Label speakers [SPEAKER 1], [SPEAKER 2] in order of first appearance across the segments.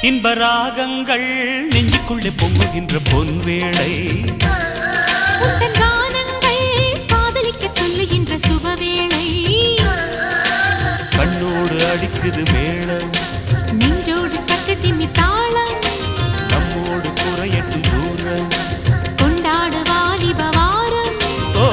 [SPEAKER 1] இன்ப ராகங்கள் நெஞ்சுக்குள்ளே பொங்குகின்ற பொன்வேளை
[SPEAKER 2] உந்தன் கானங்கள் காதலிக்க சொல்லுகின்ற சுபவேளை
[SPEAKER 1] கண்ணோடு அடிக்குது மேளம்
[SPEAKER 2] நெஞ்சோடு தக்கு திம்மி தாளம்
[SPEAKER 1] நம்மோடு குறையட்டும் தூரம்
[SPEAKER 2] கொண்டாடு வாலிப வாரம்
[SPEAKER 1] ஓ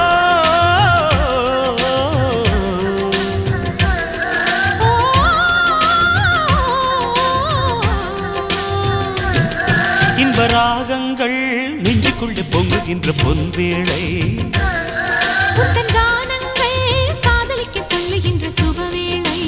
[SPEAKER 1] இன்ப ராகங்கள் நெஞ்சுக்குள்ளே பொங்குகின்ற பொன்வேளை
[SPEAKER 2] உந்தன் கானங்கள் காதலிக்க சொல்லுகின்ற சுபவேளை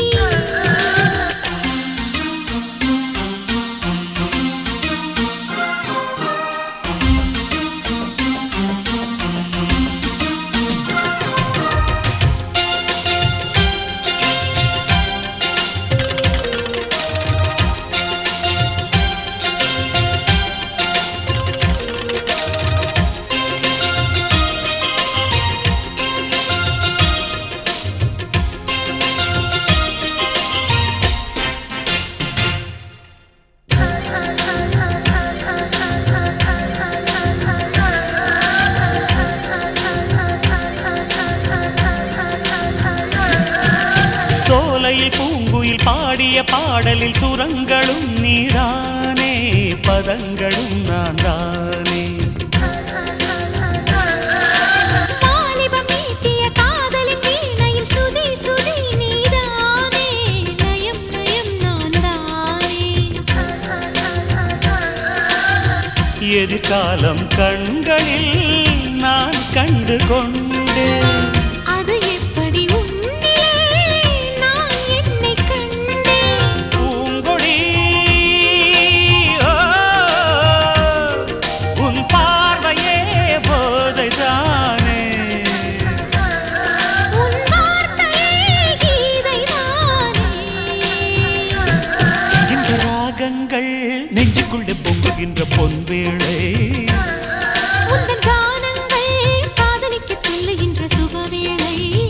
[SPEAKER 1] சோலையில் பூங்குயில் பாடிய பாடலில் சுரங்களும் நீதானே பதங்களும் நான் தானே
[SPEAKER 2] வாலிபம் மீட்டிய காதலின் வீணையில் சுதி சுதி நீதானே லயம் லயம் நான் தானே
[SPEAKER 1] எதிர்காலம் கண்களில் நான் கண்டு கொண்டேன்
[SPEAKER 2] அது எப்படி உன்னிலே நான் என்னை கண்டேன்
[SPEAKER 1] பூங்கொடி ஓ, உன் பார்வையே போதைதானே
[SPEAKER 2] உன் வார்த்தையே கீதைதானே
[SPEAKER 1] இந்த ராகங்கள் நெஞ்சுக்குள்ளே பொங்குகின்ற பொன்வேளை
[SPEAKER 2] உந்தன் கானங்கள் காதலிக்க சொல்லுகின்ற சுபவேளை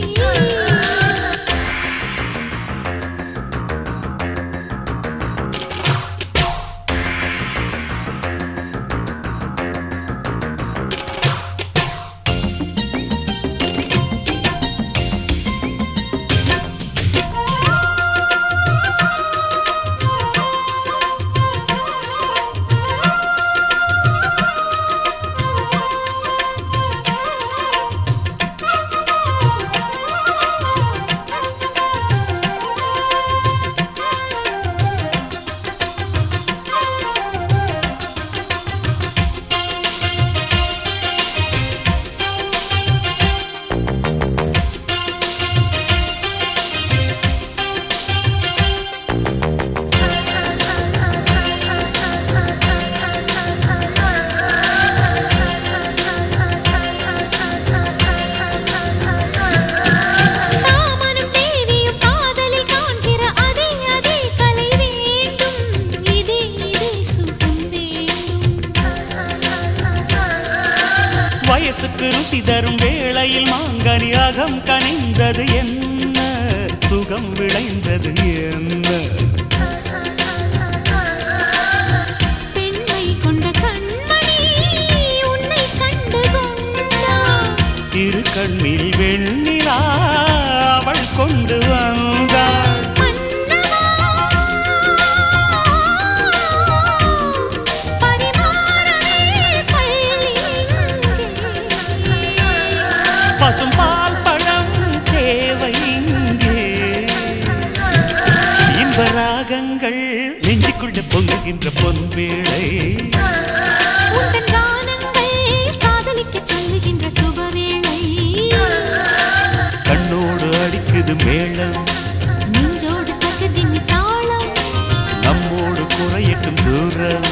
[SPEAKER 2] தாமனும் தேவியும் காதலில் காண்கிற அதே அதே கலை வேண்டும் இதே இதே சுகம் வேண்டும்
[SPEAKER 1] வயசுக்கு ருசி தரும் வேளையில் மாங்கனி அகம் கனிந்தது என்ன சுகம் விளைந்தது என்ன
[SPEAKER 2] பெண்மை கொண்ட கண்மணி உன்னை கண்டு கொண்டார்
[SPEAKER 1] இரு கண்ணில் வெண்ணிலா அவள் கொண்டு வந்தாள்
[SPEAKER 2] மன்னவா பரிமாறவே பள்ளி இங்கே.
[SPEAKER 1] பசும் பால் பழம் தேவை இங்கே இன்ப ராகங்கள் நெஞ்சுக்குள்ளே பொங்குகின்ற பொன்வேளை
[SPEAKER 2] உந்தன் கானங்கள் காதலிக்க சொல்லுகின்ற சுபவேளை
[SPEAKER 1] கண்ணோடு அடிக்குது மேளம்
[SPEAKER 2] நெஞ்சோடு தகுதி தாளம்
[SPEAKER 1] நம்மோடு குறையட்டும் தூரம்